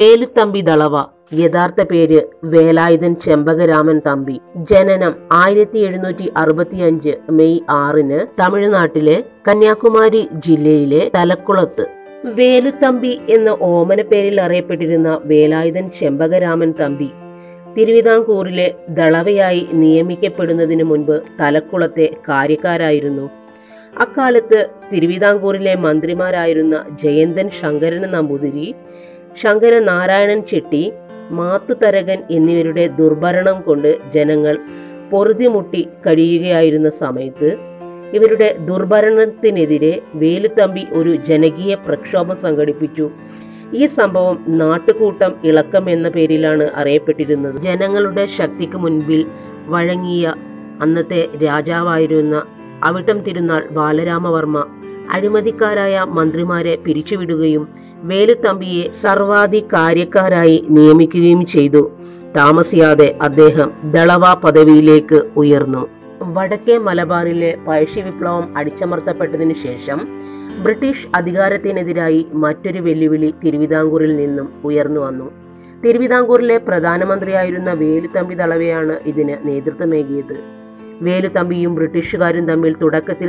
വേലുത്തമ്പി ദളവ യഥാർത്ഥ പേര് വേലായുധൻ ചെമ്പകരാമൻ തമ്പി ജനനം ആയിരത്തി എഴുന്നൂറ്റി അറുപത്തിയഞ്ച് മെയ് ആറിന് തമിഴ്നാട്ടിലെ കന്യാകുമാരി ജില്ലയിലെ തലക്കുളത്ത് വേലുത്തമ്പി എന്ന ഓമന പേരിൽ അറിയപ്പെട്ടിരുന്ന വേലായുധൻ ചെമ്പകരാമൻ തമ്പി തിരുവിതാംകൂറിലെ ദളവയായി നിയമിക്കപ്പെടുന്നതിന് മുൻപ് തലക്കുളത്തെ കാര്യക്കാരായിരുന്നു അക്കാലത്ത് തിരുവിതാംകൂറിലെ മന്ത്രിമാരായിരുന്ന ജയന്തൻ ശങ്കരൻ നമ്പൂതിരി ശങ്കര നാരായണൻ ചെട്ടി മാത്തുതരകൻ എന്നിവരുടെ ദുർഭരണം കൊണ്ട് ജനങ്ങൾ പൊറുതിമുട്ടി കഴിയുകയായിരുന്ന സമയത്ത് ഇവരുടെ ദുർഭരണത്തിനെതിരെ വേലുത്തമ്പി ഒരു ജനകീയ പ്രക്ഷോഭം സംഘടിപ്പിച്ചു ഈ സംഭവം നാട്ടുകൂട്ടം ഇളക്കം എന്ന പേരിലാണ് അറിയപ്പെട്ടിരുന്നത് ജനങ്ങളുടെ ശക്തിക്ക് മുൻപിൽ വഴങ്ങിയ അന്നത്തെ രാജാവായിരുന്ന അവിട്ടം തിരുനാൾ ബാലരാമവർമ്മ അഴിമതിക്കാരായ മന്ത്രിമാരെ പിരിച്ചുവിടുകയും വേലുത്തമ്പിയെ സർവാധികാര്യക്കാരായി നിയമിക്കുകയും ചെയ്തു താമസിയാതെ അദ്ദേഹം ദളവ പദവിയിലേക്ക് ഉയർന്നു വടക്കേ മലബാറിലെ പഴശ്ശി വിപ്ലവം അടിച്ചമർത്തപ്പെട്ടതിനു ശേഷം ബ്രിട്ടീഷ് അധികാരത്തിനെതിരായി മറ്റൊരു വെല്ലുവിളി തിരുവിതാംകൂറിൽ നിന്നും ഉയർന്നു വന്നു തിരുവിതാംകൂറിലെ പ്രധാനമന്ത്രിയായിരുന്ന വേലുത്തമ്പി ദളവയാണ് ഇതിന് നേതൃത്വമേകിയത് വേലുത്തമ്പിയും ബ്രിട്ടീഷുകാരും തമ്മിൽ തുടക്കത്തിൽ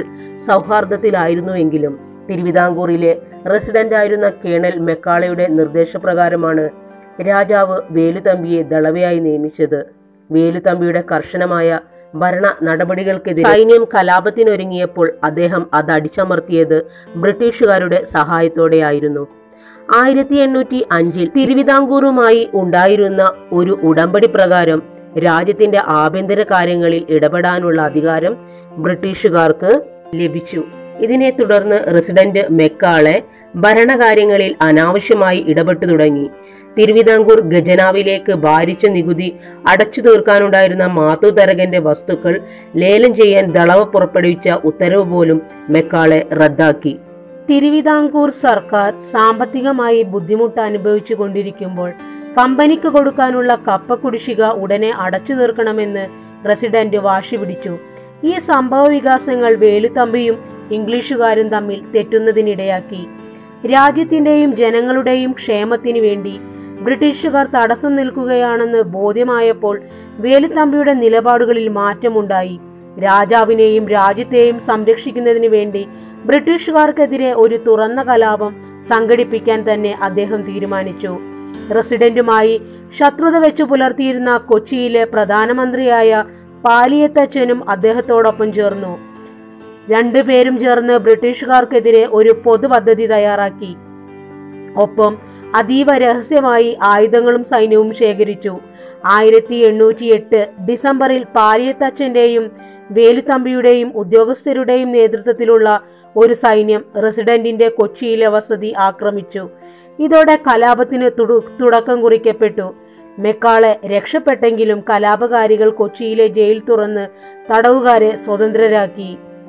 സൗഹാർദ്ദത്തിലായിരുന്നുവെങ്കിലും തിരുവിതാംകൂറിലെ റെസിഡന്റായിരുന്ന കേണൽ മെക്കാളയുടെ നിർദ്ദേശപ്രകാരമാണ് രാജാവ് വേലുത്തമ്പിയെ ദളവയായി നിയമിച്ചത് വേലുത്തമ്പിയുടെ കർശനമായ ഭരണ നടപടികൾക്കെതിരെ സൈന്യം കലാപത്തിനൊരുങ്ങിയപ്പോൾ അദ്ദേഹം അത് അടിച്ചമർത്തിയത് ബ്രിട്ടീഷുകാരുടെ സഹായത്തോടെയായിരുന്നു ആയിരത്തി എണ്ണൂറ്റി അഞ്ചിൽ തിരുവിതാംകൂറുമായി ഉണ്ടായിരുന്ന ഒരു ഉടമ്പടി പ്രകാരം രാജ്യത്തിന്റെ ആഭ്യന്തര കാര്യങ്ങളിൽ ഇടപെടാനുള്ള അധികാരം ബ്രിട്ടീഷുകാർക്ക് ലഭിച്ചു ഇതിനെ തുടർന്ന് റെസിഡന്റ് മെക്കാളെ ഭരണകാര്യങ്ങളിൽ അനാവശ്യമായി ഇടപെട്ടു തുടങ്ങി തിരുവിതാംകൂർ ഖജനാവിലേക്ക് ഭാരിച്ച നികുതി അടച്ചു തീർക്കാനുണ്ടായിരുന്ന മാത്തുതരകന്റെ വസ്തുക്കൾ ലേലം ചെയ്യാൻ ദളവ പുറപ്പെടുവിച്ച ഉത്തരവ് പോലും മെക്കാളെ റദ്ദാക്കി തിരുവിതാംകൂർ സർക്കാർ സാമ്പത്തികമായി ബുദ്ധിമുട്ട് അനുഭവിച്ചു കൊണ്ടിരിക്കുമ്പോൾ കമ്പനിക്ക് കൊടുക്കാനുള്ള കപ്പ കുടിശ്ശിക ഉടനെ അടച്ചു തീർക്കണമെന്ന് റെസിഡന്റ് വാശി പിടിച്ചു ഈ സംഭവ വികാസങ്ങൾ വേലുത്തമ്പിയും ഇംഗ്ലീഷുകാരും തമ്മിൽ തെറ്റുന്നതിനിടയാക്കി രാജ്യത്തിന്റെയും ജനങ്ങളുടെയും ക്ഷേമത്തിനു വേണ്ടി ബ്രിട്ടീഷുകാർ തടസ്സം നിൽക്കുകയാണെന്ന് ബോധ്യമായപ്പോൾ വേലുത്തമ്പിയുടെ നിലപാടുകളിൽ മാറ്റമുണ്ടായി രാജാവിനെയും രാജ്യത്തെയും സംരക്ഷിക്കുന്നതിന് വേണ്ടി ബ്രിട്ടീഷുകാർക്കെതിരെ ഒരു തുറന്ന കലാപം സംഘടിപ്പിക്കാൻ തന്നെ അദ്ദേഹം തീരുമാനിച്ചു റെസിഡന്റുമായി ശത്രുത വെച്ച് പുലർത്തിയിരുന്ന കൊച്ചിയിലെ പ്രധാനമന്ത്രിയായ പാലിയത്തച്ഛനും അദ്ദേഹത്തോടൊപ്പം ചേർന്നു രണ്ടുപേരും ചേർന്ന് ബ്രിട്ടീഷുകാർക്കെതിരെ ഒരു പൊതു പദ്ധതി തയ്യാറാക്കി ഒപ്പം അതീവ രഹസ്യമായി ആയുധങ്ങളും സൈന്യവും ശേഖരിച്ചു ആയിരത്തി എണ്ണൂറ്റി എട്ട് ഡിസംബറിൽ പാലിയത്തച്ഛന്റെയും വേലുത്തമ്പിയുടെയും ഉദ്യോഗസ്ഥരുടെയും നേതൃത്വത്തിലുള്ള ഒരു സൈന്യം റെസിഡന്റിന്റെ കൊച്ചിയിലെ വസതി ആക്രമിച്ചു ഇതോടെ കലാപത്തിന് തുടു- തുടക്കം കുറിക്കപ്പെട്ടു മെക്കാളെ രക്ഷപ്പെട്ടെങ്കിലും കലാപകാരികൾ കൊച്ചിയിലെ ജയിൽ തുറന്ന് തടവുകാരെ സ്വതന്ത്രരാക്കി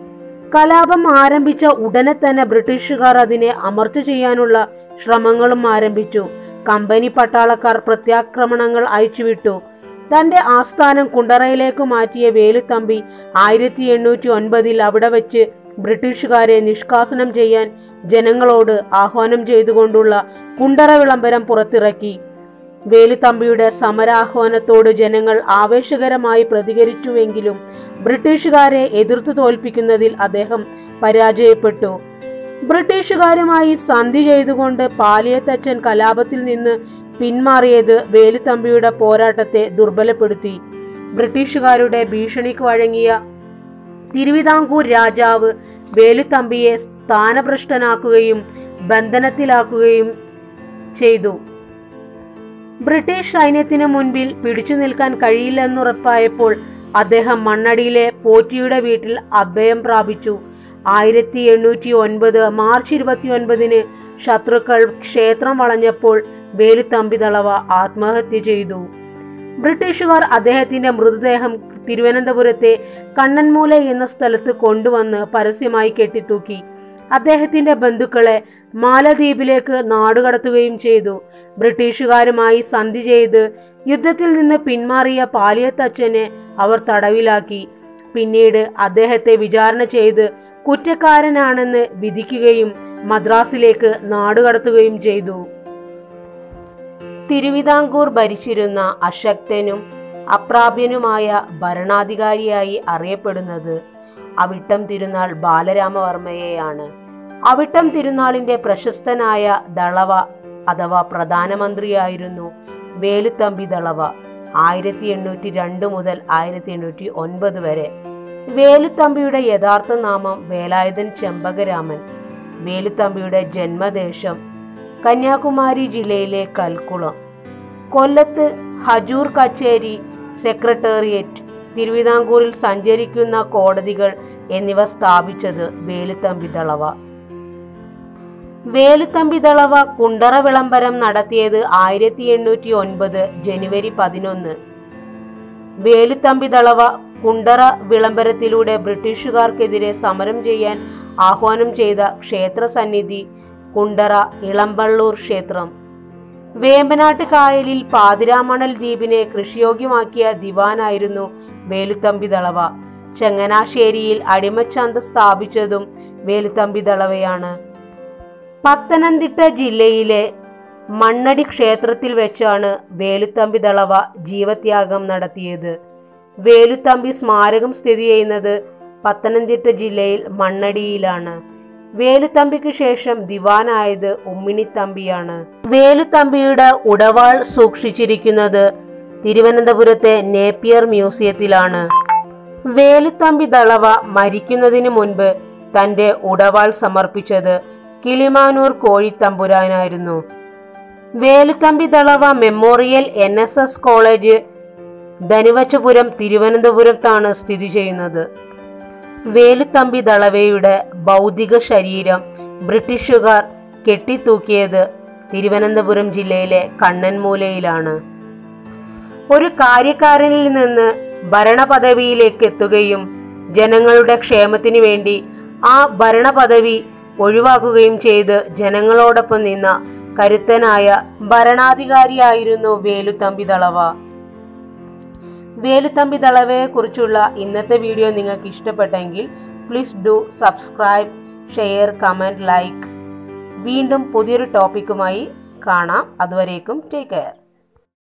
കലാപം ആരംഭിച്ച ഉടനെ തന്നെ ബ്രിട്ടീഷുകാർ അതിനെ അമർച്ച ചെയ്യാനുള്ള ശ്രമങ്ങളും ആരംഭിച്ചു കമ്പനി പട്ടാളക്കാർ പ്രത്യാക്രമണങ്ങൾ അയച്ചുവിട്ടു തന്റെ ആസ്ഥാനം കുണ്ടറയിലേക്ക് മാറ്റിയ വേലുത്തമ്പി ആയിരത്തി എണ്ണൂറ്റി ഒൻപതിൽ അവിടെ വെച്ച് ബ്രിട്ടീഷുകാരെ നിഷ്കാസനം ചെയ്യാൻ ജനങ്ങളോട് ആഹ്വാനം ചെയ്തുകൊണ്ടുള്ള കുണ്ടറ വിളംബരം പുറത്തിറക്കി വേലുത്തമ്പിയുടെ സമരാഹ്വാനത്തോട് ജനങ്ങൾ ആവേശകരമായി പ്രതികരിച്ചുവെങ്കിലും ബ്രിട്ടീഷുകാരെ എതിർത്തു തോൽപ്പിക്കുന്നതിൽ അദ്ദേഹം പരാജയപ്പെട്ടു ബ്രിട്ടീഷുകാരുമായി സന്ധി ചെയ്തുകൊണ്ട് പാലിയത്തച്ഛൻ കലാപത്തിൽ നിന്ന് പിന്മാറിയത് വേലുത്തമ്പിയുടെ പോരാട്ടത്തെ ദുർബലപ്പെടുത്തി ബ്രിട്ടീഷുകാരുടെ ഭീഷണിക്ക് വഴങ്ങിയ തിരുവിതാംകൂർ രാജാവ് വേലുത്തമ്പിയെ സ്ഥാനഭ്രഷ്ടനാക്കുകയും ബന്ധനത്തിലാക്കുകയും ചെയ്തു ബ്രിട്ടീഷ് സൈന്യത്തിന് മുൻപിൽ പിടിച്ചു നിൽക്കാൻ കഴിയില്ലെന്നുറപ്പായപ്പോൾ അദ്ദേഹം മണ്ണടിയിലെ പോറ്റിയുടെ വീട്ടിൽ അഭയം പ്രാപിച്ചു ആയിരത്തി എണ്ണൂറ്റി ഒൻപത് മാർച്ച് ഇരുപത്തി ഒൻപതിന് ശത്രുക്കൾ ക്ഷേത്രം വളഞ്ഞപ്പോൾ വേലുത്തമ്പി തളവ ആത്മഹത്യ ചെയ്തു ബ്രിട്ടീഷുകാർ അദ്ദേഹത്തിന്റെ മൃതദേഹം തിരുവനന്തപുരത്തെ കണ്ണൻമൂല എന്ന സ്ഥലത്ത് കൊണ്ടുവന്ന് പരസ്യമായി കെട്ടിത്തൂക്കി അദ്ദേഹത്തിന്റെ ബന്ധുക്കളെ മാലദ്വീപിലേക്ക് നാടുകടത്തുകയും ചെയ്തു ബ്രിട്ടീഷുകാരുമായി സന്ധി ചെയ്ത് യുദ്ധത്തിൽ നിന്ന് പിന്മാറിയ പാലിയത്തച്ഛനെ അവർ തടവിലാക്കി പിന്നീട് അദ്ദേഹത്തെ വിചാരണ ചെയ്ത് കുറ്റക്കാരനാണെന്ന് വിധിക്കുകയും മദ്രാസിലേക്ക് നാടുകടത്തുകയും ചെയ്തു തിരുവിതാംകൂർ ഭരിച്ചിരുന്ന അശക്തനും അപ്രാപ്യനുമായ ഭരണാധികാരിയായി അറിയപ്പെടുന്നത് അവിട്ടം തിരുനാൾ ബാലരാമവർമ്മയെയാണ് അവിട്ടം തിരുനാളിന്റെ പ്രശസ്തനായ ദളവ അഥവാ പ്രധാനമന്ത്രിയായിരുന്നു വേലുത്തമ്പി ദളവ ആയിരത്തി എണ്ണൂറ്റി രണ്ട് മുതൽ ആയിരത്തി എണ്ണൂറ്റി ഒൻപത് വരെ വേലുത്തമ്പിയുടെ യഥാർത്ഥ നാമം വേലായുധൻ ചെമ്പകരാമൻ വേലുത്തമ്പിയുടെ ജന്മദേശം കന്യാകുമാരി ജില്ലയിലെ കൽക്കുളം കൊല്ലത്ത് ഹജൂർ കച്ചേരി സെക്രട്ടേറിയറ്റ് തിരുവിതാംകൂറിൽ സഞ്ചരിക്കുന്ന കോടതികൾ എന്നിവ സ്ഥാപിച്ചത് വേലുത്തമ്പി ദളവ വേലുത്തമ്പി ദളവ കുണ്ടറ വിളംബരം നടത്തിയത് ആയിരത്തി എണ്ണൂറ്റി ഒൻപത് ജനുവരി പതിനൊന്ന് വേലുത്തമ്പി ദളവ കുണ്ടറ വിളംബരത്തിലൂടെ ബ്രിട്ടീഷുകാർക്കെതിരെ സമരം ചെയ്യാൻ ആഹ്വാനം ചെയ്ത ക്ഷേത്ര സന്നിധി കുണ്ടറ ഇളമ്പള്ളൂർ ക്ഷേത്രം വേമ്പനാട്ട് കായലിൽ പാതിരാമണൽ ദ്വീപിനെ കൃഷിയോഗ്യമാക്കിയ ദിവാനായിരുന്നു വേലുത്തമ്പി ദളവ ചങ്ങനാശ്ശേരിയിൽ അടിമച്ചന്ത സ്ഥാപിച്ചതും വേലുത്തമ്പി ദളവയാണ് പത്തനംതിട്ട ജില്ലയിലെ മണ്ണടി ക്ഷേത്രത്തിൽ വെച്ചാണ് വേലുത്തമ്പി ദളവ ജീവത്യാഗം നടത്തിയത് വേലുത്തമ്പി സ്മാരകം സ്ഥിതി ചെയ്യുന്നത് പത്തനംതിട്ട ജില്ലയിൽ മണ്ണടിയിലാണ് വേലുത്തമ്പിക്ക് ശേഷം ദിവാനായത് ഉമ്മിണിത്തമ്പിയാണ് വേലുത്തമ്പിയുടെ ഉടവാൾ സൂക്ഷിച്ചിരിക്കുന്നത് തിരുവനന്തപുരത്തെ നേപ്പിയർ മ്യൂസിയത്തിലാണ് വേലുത്തമ്പി ദളവ മരിക്കുന്നതിന് മുൻപ് തന്റെ ഉടവാൾ സമർപ്പിച്ചത് Kilimanoor കോഴിത്തമ്പുരാനായിരുന്നു Velu Thampi Dalawa memorial N S S college Dhanuvachapuram തിരുവനന്തപുരത്താണ് സ്ഥിതി ചെയ്യുന്നത് വേലുത്തമ്പി ദളവയുടെ ഭൗതിക ശരീരം ബ്രിട്ടീഷുകാർ കെട്ടിത്തൂക്കിയത് തിരുവനന്തപുരം ജില്ലയിലെ കണ്ണൻമൂലയിലാണ് ഒരു കാര്യക്കാരനിൽ നിന്ന് ഭരണപദവിയിലേക്ക് എത്തുകയും ജനങ്ങളുടെ ക്ഷേമത്തിനു വേണ്ടി ആ ഭരണപദവി ഒഴിവാക്കുകയും ചെയ്ത് ജനങ്ങളോടൊപ്പം നിന്ന കരുത്തനായ ഭരണാധികാരിയായിരുന്നു വേലുത്തമ്പി ദളവ വേലുത്തമ്പി ദളവയെ കുറിച്ചുള്ള ഇന്നത്തെ വീഡിയോ നിങ്ങൾക്ക് ഇഷ്ടപ്പെട്ടെങ്കിൽ please do subscribe share comment like വീണ്ടും പുതിയൊരു ടോപ്പിക്കുമായി കാണാം അതുവരേക്കും ടേക്ക് കെയർ